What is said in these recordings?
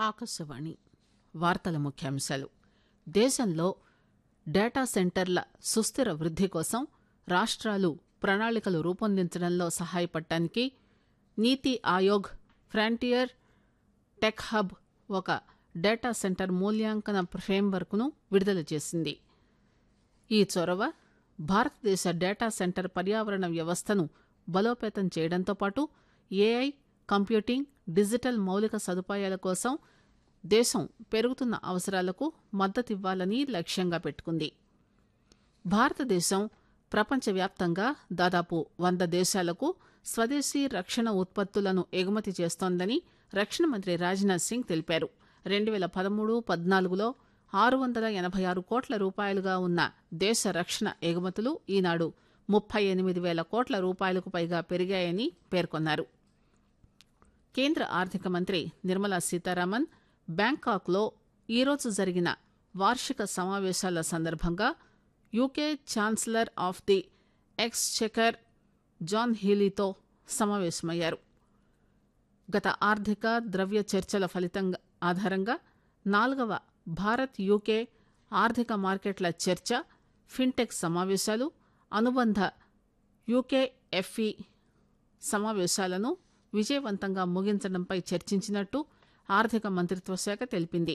ఆకాశవాణి వార్తల ముఖ్యాంశాలు దేశంలో డేటా సెంటర్ల సుస్థిర వృద్ది కోసం రాష్టాలు ప్రణాళికలు రూపొందించడంలో సహాయపడటానికి NITI Aayog frontier tech hub ఒక డేటా సెంటర్ మూల్యాంకన ఫ్రేంవర్క్ ను విడుదల చేసింది ఈ చొరవ భారతదేశ డేటా సెంటర్ పర్యావరణ వ్యవస్థను బలోపేతం చేయడంతో పాటు ఏఐ కంప్యూటింగ్ డిజిటల్ మౌలిక సదుపాయాల కోసం దేశం పెరుగుతున్న అవసరాలకు మద్దతివ్వాలని లక్ష్యంగా పెట్టుకుంది భారతదేశం ప్రపంచవ్యాప్తంగా దాదాపు వంద దేశాలకు స్వదేశీ రక్షణ ఉత్పత్తులను ఎగుమతి చేస్తోందని రక్షణ మంత్రి రాజ్నాథ్ సింగ్ తెలిపారు రెండు పేల పదమూడు పద్నాలుగులో ఆరు వందల ఎనబై ఆరు కోట్ల రూపాయలుగా ఉన్న దేశ రక్షణ ఎగుమతులు ఈనాడు ముప్పై ఎనిమిది పేల కోట్ల రూపాయలకు పైగా పెరిగాయని పేర్కొన్నారు కేంద్ర ఆర్థిక మంత్రి నిర్మలా సీతారామన్ బ్యాంకాక్ లో ఈరోజు జరిగిన వార్షిక సమావేశాల సందర్భంగా UK chancellor of the exchequer John హీలీతో సమావేశమయ్యారు గత ఆర్థిక ద్రవ్య చర్చల ఫలితంగా ఆధారంగా నాలుగవ భారత్ యూకే ఆర్థిక మార్కెట్ల చర్చ ఫిన్టెక్ సమావేశాలు అనుబంధ యూకేఎఫ్ఈ సమావేశాలను విజయవంతంగా ముగించడంపై చర్చించినట్టు ఆర్థిక మంత్రిత్వ శాఖ తెలిపింది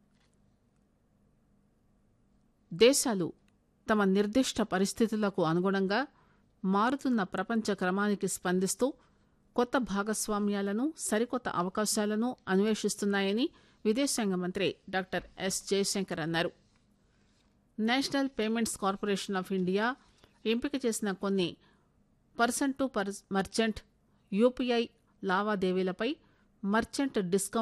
దేశాలు తమ నిర్దిష్ట పరిస్థితులకు అనుగుణంగా మారుతున్న ప్రపంచ క్రమానికి స్పందిస్తూ కొత్త భాగస్వామ్యాలను సరికొత్త అవకాశాలను అన్వేషిస్తున్నాయని విదేశాంగ మంత్రి డాక్టర్ ఎస్ జయశంకర్ అన్నారు National Payments Corporation of India ఎంపిక చేసిన కొన్ని పర్సన్ టు మర్చెంట్ యూపీఐ లావాదేవీలపై మర్చెంట్ డిస్కౌంట్